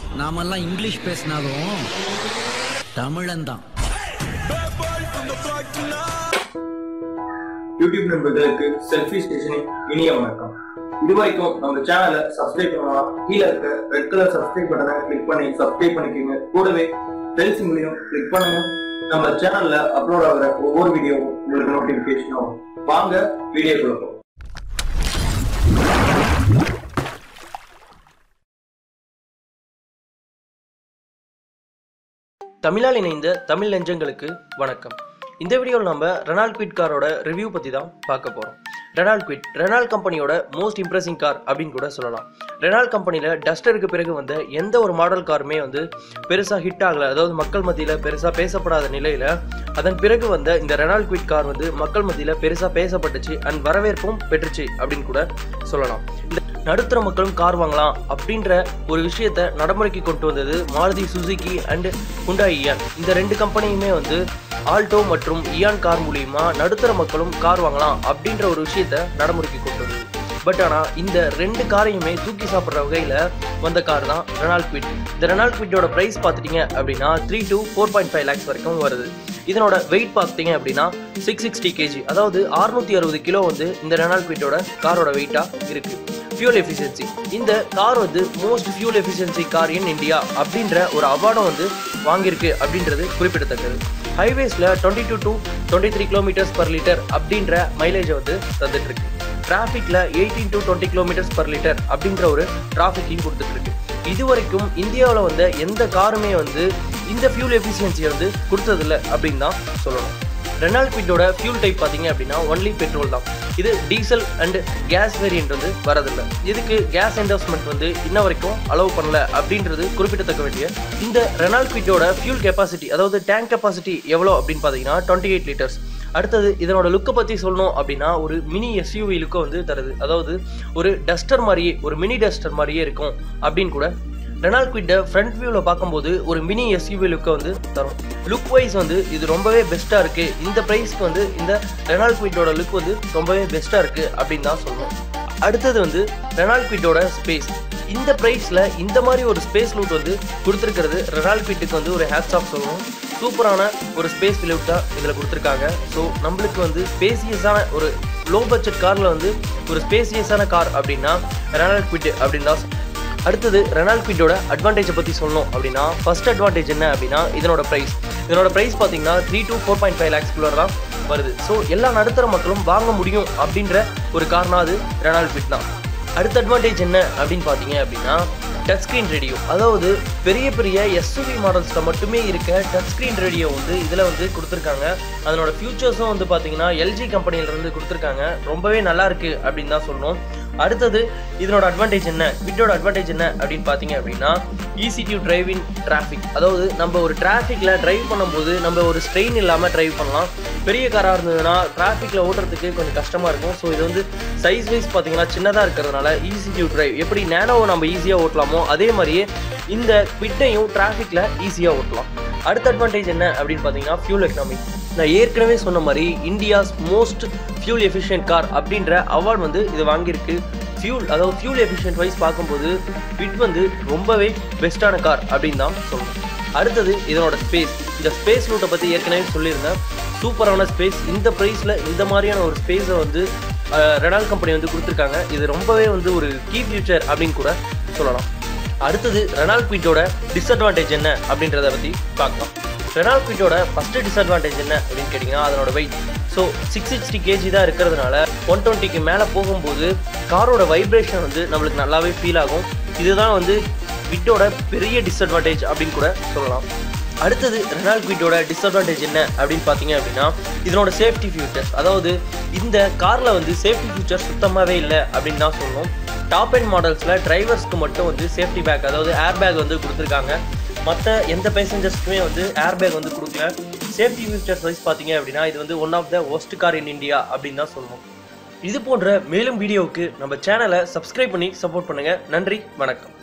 நாமெல்லாம் இங்கிலீஷ் பேசினாலும் தமிழன் தான் யூடியூப் நண்பர்களுக்கு செல்ஃபி ஸ்டேஷனின் இனிய வணக்கம் இது வரைக்கும் நம்ம சேனலை சப்ஸ்கிரைப் பண்ணலாம் கீழே இருக்க ரெட் கலர் சப்ஸ்கிரைப் பட்டனை கிளிக் பண்ணி சப்ஸ்கிரைப் பண்ணிக்கோங்க கூடவே பெல் சிம்லையும் கிளிக் பண்ணுங்க நம்ம சேனல்ல அப்லோட் ஆகிற ஒவ்வொரு வீடியோவும் உங்களுக்கு நோட்டிபிகேஷன் ஆகும் வாங்க வீடியோக்குள்ள போகலாம் தமிழால் இணைந்த தமிழ் நெஞ்சங்களுக்கு வணக்கம் இந்த வீடியோவில் நம்ம ரெனால்ட் குவிட் காரோட ரிவ்யூ பற்றி தான் பார்க்க போகிறோம் ரெனால்ட் குவிட் ரெனால்ட் கம்பெனியோட மோஸ்ட் இம்ப்ரெசிங் கார் அப்படின்னு கூட சொல்லலாம் ரெனால்ட் கம்பெனியில் டஸ்டருக்கு பிறகு வந்த எந்த ஒரு மாடல் காருமே வந்து பெருசாக ஹிட் ஆகலை அதாவது மக்கள் மத்தியில் பெருசாக பேசப்படாத நிலையில் அதன் பிறகு வந்த இந்த ரெனால்ட் குவிட் கார் வந்து மக்கள் மத்தியில் பெருசாக பேசப்பட்டுச்சு அண்ட் வரவேற்பும் பெற்றுச்சு அப்படின்னு கூட சொல்லலாம் இந்த நடுத்தர மக்களும் கார் வாங்கலாம் அப்படின்ற ஒரு விஷயத்த நடைமுறைக்கு கொண்டு வந்தது Maruti Suzuki and Hyundai Eon இந்த ரெண்டு கம்பெனியுமே வந்து ஆல்டோ மற்றும் இயான் கார் மூலியமா நடுத்தர மக்களும் கார் வாங்கலாம் அப்படின்ற ஒரு விஷயத்த நடைமுறைக்கு கொண்டு வந்தது பட் ஆனால் இந்த ரெண்டு காரையுமே தூக்கி சாப்பிட்ற வகையில் வந்த கார் தான் ரெனால்ட் குவிட் இந்த ரெனால்ட் குவிட்டோட ப்ரைஸ் பார்த்துட்டீங்க அப்படின்னா three to four point five lakhs வரைக்கும் வருது இதனோட வெயிட் பார்த்தீங்க அப்படின்னா சிக்ஸ் சிக்ஸ்டி கேஜி அதாவது அறுநூத்தி அறுபது கிலோ வந்து இந்த ரெனால்ட் குவிட்டோட காரோட வெயிட்டாக இருக்குது ஃபியூல் எஃபிஷியன்சி இந்த கார் வந்து most fuel efficiency car in India அப்படின்ற ஒரு அவார்டும் வந்து வாங்கியிருக்கு அப்படின்றது குறிப்பிடத்தக்கது ஹைவேஸில் twenty two to twenty three kilometres per litre அப்படின்ற மைலேஜை வந்து தந்துட்டு இருக்கு டிராஃபிக்கில் eighteen to twenty kilometres per litre அப்படின்ற ஒரு டிராஃபிக்கையும் கொடுத்துட்டு இருக்கு இது வரைக்கும் இந்தியாவில் வந்த எந்த காருமே வந்து இந்த ஃபியூல் எஃபிஷியன்சியை வந்து கொடுத்ததில்ல அப்படின்னு தான் சொல்லணும் ரெனால்ட் குவிட்டோட ஃபியூல் டைப் பார்த்தீங்க அப்படின்னா ஒன்லி பெட்ரோல் தான் இது டீசல் அண்ட் கேஸ் வேரியன்ட் வந்து வரதில்லை இதுக்கு கேஸ் என்டோஸ்மெண்ட் வந்து இன்ன வரைக்கும் அலோவ் பண்ணல அப்படின்றது குறிப்பிடத்தக்க வேண்டிய இந்த ரெனால்ட் குவிட்டோட ஃபியூல் கெப்பாசிட்டி அதாவது டேங்க் கெப்பாசிட்டி எவ்வளோ அப்படின்னு பார்த்தீங்கன்னா டுவெண்ட்டி எயிட் லிட்டர்ஸ் அடுத்தது இதனோட லுக்கை பற்றி சொல்லணும் அப்படின்னா ஒரு மினி எஸ்யூவி லுக்கை வந்து தருது அதாவது ஒரு டஸ்டர் மாதிரியே ஒரு மினி டஸ்டர் மாதிரியே இருக்கும் அப்படின்னு கூட ரெனால்ட் குவிட்டை ஃப்ரண்ட் வியூவில் பார்க்கும்போது ஒரு மினி எஸ்யூவி லுக்கை வந்து தரும் லுக் வைஸ் வந்து இது ரொம்பவே பெஸ்ட்டாக இருக்குது இந்த ப்ரைஸ்க்கு வந்து இந்த ரெனால்ட் குவிட்டோட லுக் வந்து ரொம்பவே பெஸ்ட்டாக இருக்குது அப்படின்னு தான் சொல்லணும் அடுத்தது வந்து ரெனால்ட் குவிட்டோட ஸ்பேஸ் இந்த ப்ரைஸில் இந்த மாதிரி ஒரு ஸ்பேஸ் லூட் வந்து கொடுத்துருக்கிறது ரெனால்ட் குவிட்டுக்கு வந்து ஒரு ஹேட்ஸ் ஆஃப் சொல்லணும் சூப்பரான ஒரு ஸ்பேஸ் லூட் தான் இதில் கொடுத்துருக்காங்க ஸோ நம்மளுக்கு வந்து ஸ்பேசியஸான ஒரு லோ பட்ஜெட் காரில் வந்து ஒரு ஸ்பேசியஸான கார் அப்படின்னா ரெனால்ட் குவிட் அப்படின்னு தான் அடுத்தது ரெனால்ட் குவிட்டோட அட்வான்டேஜை பற்றி சொல்லணும் அப்படின்னா ஃபர்ஸ்ட் அட்வான்டேஜ் என்ன அப்படின்னா இதனோட ப்ரைஸ் இதனோட ப்ரைஸ் பார்த்தீங்கன்னா three to four point five லேக்ஸ்குள்ளே தான் வருது ஸோ எல்லா நடுத்தர மக்களும் வாங்க முடியும் அப்படின்ற ஒரு காரணம் அது ரெனால்ட் குவிட் தான் அடுத்த அட்வான்டேஜ் என்ன அப்படின்னு பார்த்தீங்க அப்படின்னா டச் ஸ்க்ரீன் ரேடியோ அதாவது பெரிய பெரிய எஸ்யூவி மாடல்ஸில் மட்டுமே இருக்க டச் ஸ்க்ரீன் ரேடியோ வந்து இதில் வந்து கொடுத்துருக்காங்க அதனோட ஃபியூச்சர்ஸும் வந்து பார்த்தீங்கன்னா எல்ஜி கம்பெனியிலேருந்து கொடுத்துருக்காங்க ரொம்பவே நல்லா இருக்கு அப்படின்னு தான் சொல்லணும் அடுத்தது இதனோட அட்வான்டேஜ் என்ன விட்டோட அட்வான்டேஜ் என்ன அப்படின்னு பார்த்தீங்க அப்படின்னா easy to drive in traffic அதாவது நம்ம ஒரு டிராஃபிக்கில் டிரைவ் பண்ணும்போது நம்ம ஒரு ஸ்ட்ரெயின் இல்லாமல் டிரைவ் பண்ணலாம் பெரிய காராக இருந்ததுன்னா டிராஃபிக்கில் ஓட்டுறதுக்கு கொஞ்சம் கஷ்டமாக இருக்கும் ஸோ இது வந்து சைஸ் வைஸ் பார்த்தீங்கன்னா சின்னதாக இருக்கிறதுனால ஈஸி டு டிரைவ் எப்படி நேனோவை நம்ம ஈஸியாக ஓட்டலாமோ அதே மாதிரியே இந்த குவிட்டையும் டிராஃபிக்கில் ஈஸியாக ஓட்டலாம் அடுத்த அட்வான்டேஜ் என்ன அப்படின்னு பார்த்தீங்கன்னா ஃபியூல் எக்கனாமி நான் ஏற்கனவே சொன்ன மாதிரி India's most fuel efficient car அப்படின்ற அவார்ட் வந்து இது வாங்கியிருக்கு ஃபியூல் அதாவது ஃபியூல் எஃபிஷியன்ட் வைஸ் பார்க்கும்போது பிட் வந்து ரொம்பவே பெஸ்ட்டான கார் அப்படின்னு தான் சொல்லணும் அடுத்தது இதனோட ஸ்பேஸ் இந்த ஸ்பேஸ் லூட்டை பற்றி ஏற்கனவே சொல்லியிருந்தேன் சூப்பரான ஸ்பேஸ் இந்த ப்ரைஸில் இந்த மாதிரியான ஒரு ஸ்பேஸை வந்து ரெனால் கம்பெனி வந்து கொடுத்துருக்காங்க இது ரொம்பவே வந்து ஒரு கீ ஃபியூச்சர் அப்படின்னு கூட சொல்லலாம் அடுத்தது ரெனால் குவிட்டோட டிஸ்அட்வான்டேஜ் என்ன அப்படின்றத பற்றி பார்க்கலாம் ரெனால் குவிட்டோட ஃபஸ்ட்டு டிஸ்அட்வான்டேஜ் என்ன அப்படின்னு கேட்டிங்கன்னா அதனோட weight so six sixty KG தான் இருக்கிறதுனால ஒன் டுவெண்ட்டிக்கு மேலே போகும்போது காரோட வைப்ரேஷன் வந்து நம்மளுக்கு நல்லாவே ஃபீல் ஆகும் இதுதான் வந்து விட்டோட பெரிய டிஸ்அட்வான்டேஜ் அப்படின்னு கூட சொல்லலாம் அடுத்தது ரெனால்ட் குவிட்டோட டிஸ்அட்வான்டேஜ் என்ன அப்படின்னு பார்த்தீங்க அப்படின்னா இதனோட சேஃப்டி ஃபியூச்சர்ஸ் அதாவது இந்த காரில் வந்து சேஃப்டி ஃபியூச்சர் சுத்தமாகவே இல்லை அப்படின்னு தான் சொல்லணும் டாப் அண்ட் மாடல்ஸில் டிரைவர்ஸ்க்கு மட்டும் வந்து சேஃப்டி பேக் அதாவது ஏர் பேக் வந்து கொடுத்துருக்காங்க மற்ற எந்த பேசஞ்சர்ஸ்க்குமே வந்து ஏர் பேக் வந்து கொடுக்கல சேஃப்டி ஃபியூச்சர்ஸ் வைஸ் பார்த்தீங்க அப்படின்னா இது வந்து one of the worst car in India அப்படின்னு தான் சொல்லணும் இது போன்ற மேலும் வீடியோவுக்கு நம்ம சேனலை சப்ஸ்கிரைப் பண்ணி சப்போர்ட் பண்ணுங்கள் நன்றி வணக்கம்